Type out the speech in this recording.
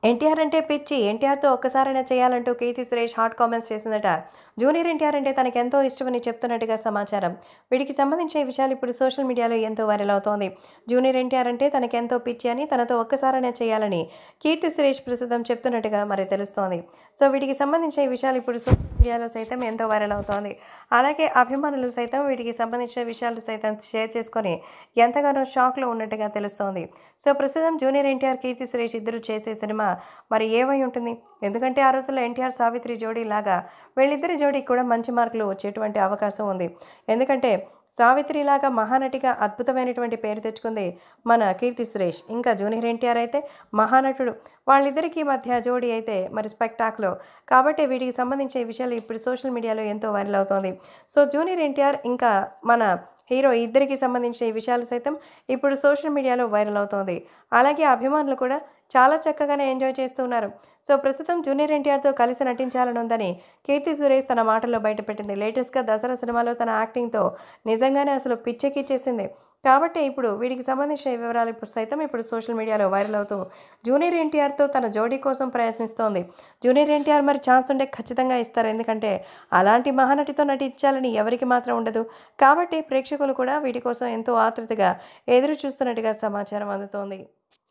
ఎన్టీఆర్ అంటే పిచ్చి ఎన్టీఆర్తో ఒక్కసారైనా చేయాలంటూ కీర్తి సురేష్ హాట్ కామెంట్స్ చేసిందట జూనియర్ ఎన్టీఆర్ అంటే తనకు ఎంతో ఇష్టమని చెప్తున్నట్టుగా సమాచారం వీటికి సంబంధించిన ఈ విషయాలు ఇప్పుడు సోషల్ మీడియాలో ఎంతో వైరల్ అవుతోంది జూనియర్ ఎన్టీఆర్ అంటే తనకెంతో పిచ్చి అని తనతో ఒక్కసారైనా చేయాలని కీర్తి సురేష్ ప్రస్తుతం చెప్తున్నట్టుగా మరి తెలుస్తోంది సో వీటికి సంబంధించిన ఈ విషయాలు ఇప్పుడు సోషల్ మీడియాలో సైతం ఎంతో వైరల్ అవుతోంది అలాగే అభిమానులు సైతం వీటికి సంబంధించిన విషయాలు సైతం షేర్ చేసుకొని ఎంతగానో షాక్లో ఉన్నట్టుగా తెలుస్తోంది సో ప్రస్తుతం జూనియర్ ఎన్టీఆర్ కీర్తి సురేష్ ఇద్దరు చేసే సినిమా మరి ఏమై ఉంటుంది ఎందుకంటే ఆ రోజుల్లో ఎన్టీఆర్ సావిత్రి జోడీ లాగా వీళ్ళిద్దరి జోడీకి కూడా మంచి మార్కులు వచ్చేటువంటి అవకాశం ఉంది ఎందుకంటే సావిత్రిలాగా మహానటిగా అద్భుతమైనటువంటి పేరు తెచ్చుకుంది మన కీర్తి సురేష్ ఇంకా జూనియర్ ఎన్టీఆర్ అయితే మహానటుడు వాళ్ళిద్దరికీ మధ్య జోడీ అయితే మరి స్పెక్టాక్లో కాబట్టి వీటికి సంబంధించిన ఈ విషయాలు ఇప్పుడు సోషల్ మీడియాలో ఎంతో వైరల్ అవుతోంది సో జూనియర్ ఎన్టీఆర్ ఇంకా మన హీరో ఇద్దరికి సంబంధించిన ఈ విషయాలు సైతం ఇప్పుడు సోషల్ మీడియాలో వైరల్ అవుతోంది అలాగే అభిమానులు కూడా చాలా చక్కగానే ఎంజాయ్ చేస్తున్నారు సో ప్రస్తుతం జూనియర్ ఎన్టీఆర్తో కలిసి నటించాలని ఉందని కీర్తి సురేష్ తన మాటల్లో బయటపెట్టింది లేటెస్ట్గా దసరా సినిమాలో తన యాక్టింగ్తో నిజంగానే అసలు పిచ్చెక్కిచ్చేసింది కాబట్టి ఇప్పుడు వీటికి సంబంధించిన ఈ వివరాలు ఇప్పుడు సైతం ఇప్పుడు సోషల్ మీడియాలో వైరల్ అవుతూ జూనియర్ ఎన్టీఆర్తో తన జోడీ కోసం ప్రయత్నిస్తోంది జూనియర్ ఎన్టీఆర్ మరి ఛాన్స్ ఉంటే ఖచ్చితంగా ఇస్తారు ఎందుకంటే అలాంటి మహానటితో నటించాలని ఎవరికి మాత్రం ఉండదు కాబట్టి ప్రేక్షకులు కూడా వీటి కోసం ఎంతో ఆతృతగా ఎదురు చూస్తున్నట్టుగా సమాచారం అందుతోంది